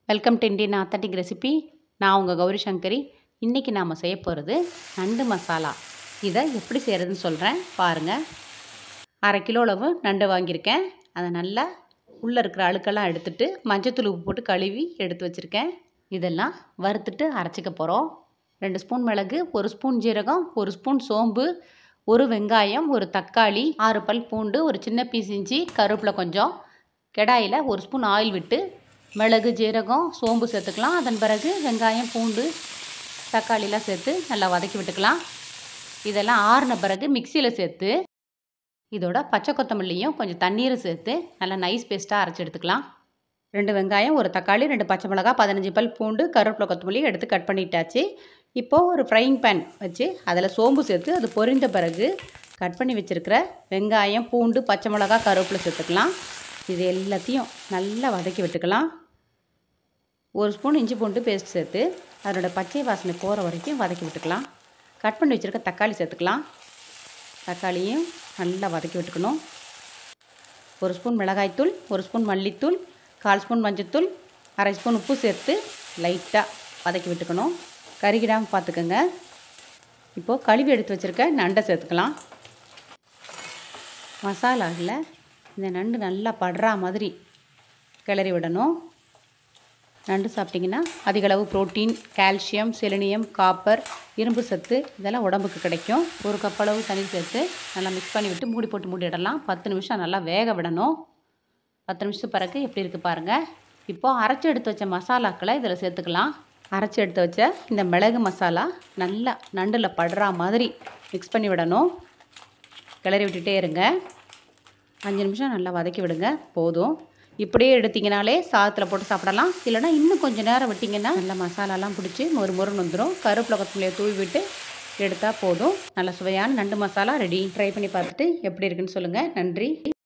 welcome to Indian authentic recipe நான் உங்கள் கௌரி சங்கரி இன்றைக்கி நாம் செய்ய போகிறது நண்டு மசாலா இதை எப்படி செய்கிறதுன்னு சொல்கிறேன் பாருங்கள் அரை கிலோ அளவு நண்டு வாங்கியிருக்கேன் அதை நல்லா உள்ளே இருக்கிற அழுக்கெல்லாம் எடுத்துட்டு மஞ்சத்தூள் உப்பு போட்டு கழுவி எடுத்து வச்சுருக்கேன் இதெல்லாம் வறுத்துட்டு அரைச்சிக்க போகிறோம் ரெண்டு ஸ்பூன் மிளகு ஒரு ஸ்பூன் ஜீரகம் ஒரு ஸ்பூன் சோம்பு ஒரு வெங்காயம் ஒரு தக்காளி ஆறு பல் பூண்டு ஒரு சின்ன பீஸ் இஞ்சி கருவேப்பிலை கொஞ்சம் கடாயில் ஒரு ஸ்பூன் ஆயில் விட்டு மிளகு ஜீரகம் சோம்பு சேர்த்துக்கலாம் அதன் பிறகு வெங்காயம் பூண்டு தக்காளிலாம் சேர்த்து நல்லா வதக்கி விட்டுக்கலாம் இதெல்லாம் ஆறின பிறகு மிக்சியில் சேர்த்து இதோட பச்சை கொத்தமல்லியும் கொஞ்சம் தண்ணீரும் சேர்த்து நல்லா நைஸ் பேஸ்ட்டாக அரைச்சி எடுத்துக்கலாம் ரெண்டு வெங்காயம் ஒரு தக்காளி ரெண்டு பச்சை மிளகா பதினஞ்சு பல் பூண்டு கருவேப்பிலை கொத்தமல்லி எடுத்து கட் பண்ணிட்டாச்சு இப்போது ஒரு ஃப்ரைங் பேன் வச்சு அதில் சோம்பு சேர்த்து அது பொரிந்த பிறகு கட் பண்ணி வச்சுருக்கிற வெங்காயம் பூண்டு பச்சை மிளகா கருவேப்பிலை சேர்த்துக்கலாம் இது எல்லாத்தையும் நல்லா வதக்கி விட்டுக்கலாம் ஒரு ஸ்பூன் இஞ்சி பூண்டு பேஸ்ட் சேர்த்து அதனோட பச்சை வாசனை போகிற வரைக்கும் வதக்கி விட்டுக்கலாம் கட் பண்ணி வச்சுருக்க தக்காளி சேர்த்துக்கலாம் தக்காளியும் நல்லா வதக்கி விட்டுக்கணும் ஒரு ஸ்பூன் மிளகாய்த்தூள் ஒரு ஸ்பூன் மல்லித்தூள் கால் ஸ்பூன் மஞ்சத்தூள் அரை ஸ்பூன் உப்பு சேர்த்து லைட்டாக வதக்கி விட்டுக்கணும் கருகிடாமல் பார்த்துக்கோங்க இப்போது கழுவி எடுத்து வச்சுருக்க நண்டை சேர்த்துக்கலாம் மசாலாவில் இந்த நண்டு நல்லா படுறா மாதிரி கிளறி விடணும் நண்டு சாப்பிட்டிங்கன்னா அதிகளவு புரோட்டீன் கால்சியம் செலினியம் காப்பர் இரும்பு சத்து இதெல்லாம் உடம்புக்கு கிடைக்கும் ஒரு கப் அளவு தண்ணி சேர்த்து நல்லா மிக்ஸ் பண்ணி விட்டு மூடி போட்டு மூடிடலாம் பத்து நிமிஷம் நல்லா வேக விடணும் பத்து நிமிஷம் பிறகு எப்படி இருக்குது பாருங்கள் இப்போது அரைச்சி எடுத்து வச்ச மசாலாக்களை இதில் சேர்த்துக்கலாம் அரைச்சி எடுத்து வச்ச இந்த மிளகு மசாலா நல்லா நண்டில் படுறா மாதிரி மிக்ஸ் பண்ணி விடணும் கிளறி விட்டுட்டே இருங்க அஞ்சு நிமிஷம் நல்லா வதக்கி விடுங்க போதும் இப்படியே எடுத்திங்கனாலே சாதத்தில் போட்டு சாப்பிடலாம் இல்லைனா இன்னும் கொஞ்சம் நேரம் விட்டிங்கன்னா நல்லா மசாலாலாம் பிடிச்சி மொறு மொறுன்னு வந்துடும் கருவேப்பிலை கொத்தமல்லியை தூவி விட்டு எடுத்தால் போதும் நல்ல சுவையான நண்டு மசாலா ரெடி ட்ரை பண்ணி பார்த்துட்டு எப்படி இருக்குன்னு சொல்லுங்கள் நன்றி